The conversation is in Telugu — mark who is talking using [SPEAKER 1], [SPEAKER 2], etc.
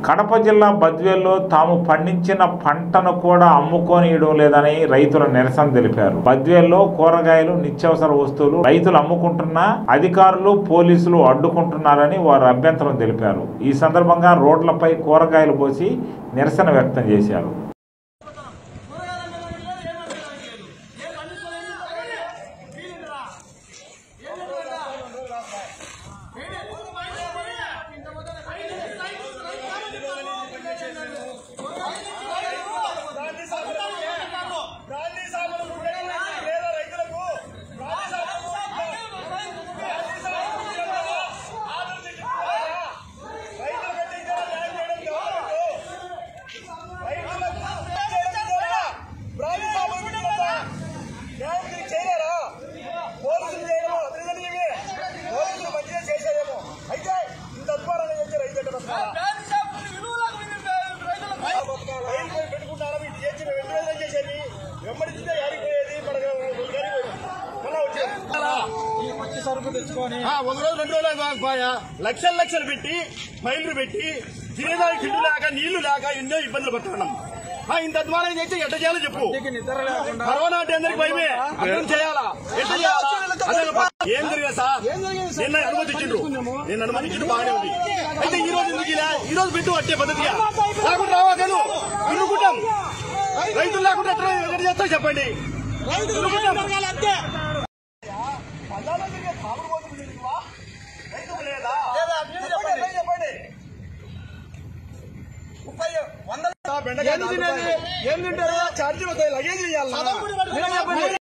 [SPEAKER 1] కడప జిల్లా బద్వేల్లో తాము పండించిన పంటను కూడా అమ్ముకోనియడం లేదని రైతుల నిరసన తెలిపారు బద్వేల్లో కూరగాయలు నిత్యావసర వస్తువులు రైతులు అమ్ముకుంటున్నా అధికారులు పోలీసులు అడ్డుకుంటున్నారని వారు అభ్యంతరం తెలిపారు ఈ సందర్భంగా రోడ్లపై కూరగాయలు పోసి నిరసన వ్యక్తం చేశారు
[SPEAKER 2] బ్రాండీ సాగులు ఉండేది లేదా రైతులకు బ్రాండీ సాగులు బ్రాండీ సాగులు ఆర్డర్ తెచ్చుకోవాలా? రైతులు కట్టించాలా? న్యాయం చేయడం గవర్నమెంట్. రైతులకు చేయకుండా బ్రాండీ సాగులు ఉంటుందా? న్యాయం తిరిగి చేయలేరా? పోలీసులు చేయడమో, అభివృద్ధి ఇవి. పోలీసులు మంచిగా చేసేదేమో. అయితే ఇంత అధ్వానంగా చేస్తే రైతు ఎక్కడ బతకాలా? రైలు పోయి పెట్టుకుంటారా? ఇటు చేసి రెండు వేలు చేసేది. వెంబడి తింటే ఆడిపోయేది. మనకు గాడిపోయేది. మళ్ళా వచ్చేది. ఆ, ఒక రోజు రెండు రోజులు కాకపోయా లక్షలు లక్షలు పెట్టి ఫైళ్లు పెట్టి తినేదానికి తిండి లేక నీళ్లు లేక ఎన్నో ఇబ్బందులు పడుతున్నాం ఆ, ఇంత అధ్వానం చేస్తే ఎట్ట చేయాలో చెప్పు కరోనా అంటే అందరికి భయమే అర్థం చేయాలా ఎట్ట చేయాలా అదే ప- ఏం జరిగింది సార్ నిన్న అనుమతించిండ్రు నిన్న అనుమతించిండ్రు బాగానే ఉంది అయితే ఈ రోజు ఎందుకు ఇలా? ఈ రోజు పెట్టు అట్టే పద్ధతిగా లేకుండా రావా నేను ఇరుకుంటాం రైతులు లేకుండా ఎట్లా ఎట్ట చేస్తా చెప్పండి ఇరుకుంటాం. పల్లాలో తిరిగే సాగుడు కోసం తిరిగివా? రైతుకు లేదా? చెప్పండి, చెప్పండి. ముప్పై వందల బెండకాయ ఏం తింటారు ఛార్జీలు వస్తాయి లగేజ్ ఇవ్వాలి